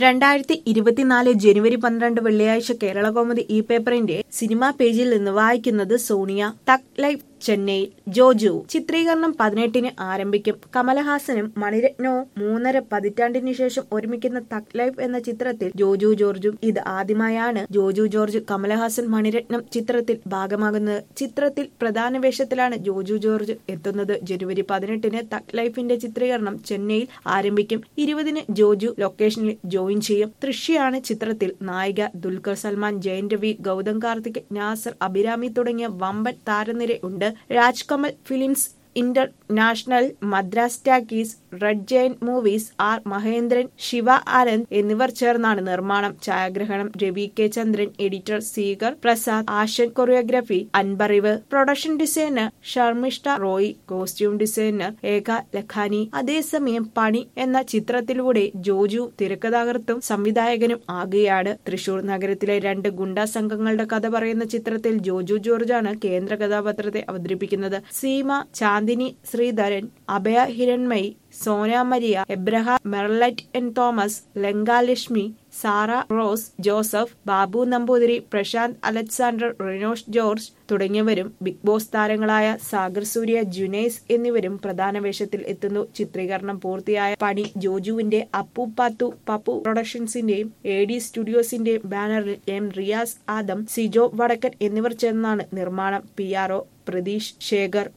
രണ്ടായിരത്തി ഇരുപത്തിനാല് ജനുവരി പന്ത്രണ്ട് വെള്ളിയാഴ്ച കേരള കൗമുദി ഈ പേപ്പറിന്റെ സിനിമാ പേജിൽ നിന്ന് വായിക്കുന്നത് സോണിയ തക് ലൈഫ് ചെന്നൈയിൽ ജോജു ചിത്രീകരണം പതിനെട്ടിന് ആരംഭിക്കും കമലഹാസനും മണിരത്നവും മൂന്നര പതിറ്റാണ്ടിന് ശേഷം ഒരുമിക്കുന്ന തക് ലൈഫ് എന്ന ചിത്രത്തിൽ ജോജു ജോർജും ഇത് ആദ്യമായാണ് ജോജു ജോർജ് കമലഹാസൻ മണിരത്നം ചിത്രത്തിൽ ഭാഗമാകുന്നത് ചിത്രത്തിൽ പ്രധാന വേഷത്തിലാണ് ജോജു ജോർജ് എത്തുന്നത് ജനുവരി പതിനെട്ടിന് തക് ലൈഫിന്റെ ചിത്രീകരണം ചെന്നൈയിൽ ആരംഭിക്കും ഇരുപതിന് ജോജു ലൊക്കേഷനിൽ ജോയിൻ ചെയ്യും തൃശ്യാണ് ചിത്രത്തിൽ നായിക ദുൽഖർ സൽമാൻ ജയൻ രവി ഗൗതം കാർത്തിക് നാസർ അഭിരാമി തുടങ്ങിയ വമ്പൻ താരനിര ഉണ്ട് Raj Kamal films international Madras talkies red Jayan movies R Mahendran Siva Anand എന്നിവർ ചേർന്നാണ് നിർമ്മാണം ഛായാഗ്രഹണം Ravi K Chandran editor Sreekar Prasad action choreography Anbariv production designer Sharmishta Roy costume designer Eka Lakhani അതേസമയം പണി എന്ന ചിത്രത്തിലൂടെ ജോജു തിരക്കഥാകൃത്തും സംവിധായകനും ആകുകയാണ് തൃശൂർ നഗരത്തിലെ രണ്ട് ഗുണ്ടാ സംഘങ്ങളുടെ കഥ പറയുന്ന ചിത്രത്തിൽ ജോജു ജോർജാണ് കേന്ദ്ര കഥാപാത്രത്തെ അവതരിപ്പിക്കുന്നത് Seema Chandini Sreedharan Abhaya Hiranmayi Sona Maria Abraham Merlet N Thomas Lankalakshmi Sara Rose Joseph Babu Namboothiri Prashanth Alexander Rinosh George തുടങ്ങിയവരും ബിഗ് ബോസ് താരങ്ങളായ സാഗർ സൂര്യ ജുനൈസ് എന്നിവരും പ്രധാന വേഷത്തിൽ എത്തുന്നു ചിത്രീകരണം പൂർത്തിയായ പണി ജോജുവിന്റെ അപ്പു പാത്തു പപ്പു പ്രൊഡക്ഷൻസിന്റെയും എ ഡി സ്റ്റുഡിയോസിന്റെയും ബാനറിൽ എം റിയാസ് ആദം സിജോ വടക്കൻ എന്നിവർ ചേർന്നാണ് നിർമ്മാണം P R O Pratheesh Shekhar